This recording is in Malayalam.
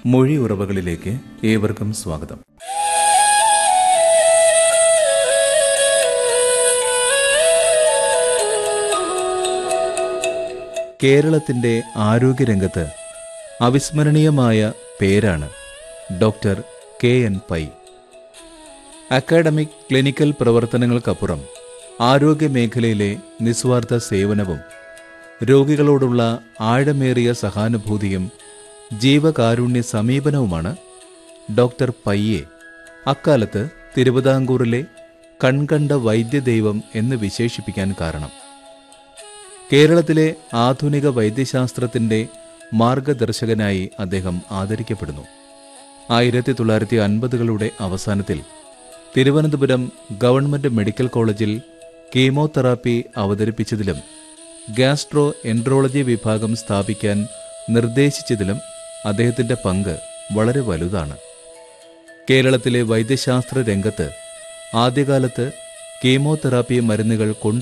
മൊഴി ഉറവകളിലേക്ക് ഏവർക്കും സ്വാഗതം കേരളത്തിന്റെ ആരോഗ്യരംഗത്ത് അവിസ്മരണീയമായ പേരാണ് doctor K N Pai academic clinical പ്രവർത്തനങ്ങൾക്കപ്പുറം ആരോഗ്യമേഖലയിലെ നിസ്വാർത്ഥ സേവനവും രോഗികളോടുള്ള ആഴമേറിയ സഹാനുഭൂതിയും ജീവകാരുണ്യ സമീപനവുമാണ് ഡോക്ടർ പയ്യെ അക്കാലത്ത് തിരുവിതാംകൂറിലെ കൺകണ്ട വൈദ്യദൈവം എന്ന് വിശേഷിപ്പിക്കാൻ കാരണം കേരളത്തിലെ ആധുനിക വൈദ്യശാസ്ത്രത്തിന്റെ മാർഗദർശകനായി അദ്ദേഹം ആദരിക്കപ്പെടുന്നു ആയിരത്തി തൊള്ളായിരത്തി അൻപതുകളുടെ അവസാനത്തിൽ തിരുവനന്തപുരം ഗവൺമെന്റ് മെഡിക്കൽ കോളേജിൽ കീമോതെറാപ്പി അവതരിപ്പിച്ചതിലും ഗാസ്ട്രോ എൻട്രോളജി വിഭാഗം സ്ഥാപിക്കാൻ നിർദ്ദേശിച്ചതിലും അദ്ദേഹത്തിന്റെ പങ്ക് വളരെ വലുതാണ് കേരളത്തിലെ വൈദ്യശാസ്ത്ര രംഗത്ത് ആദ്യകാലത്ത് കീമോതെറാപ്പി മരുന്നുകൾ കൊണ്ടു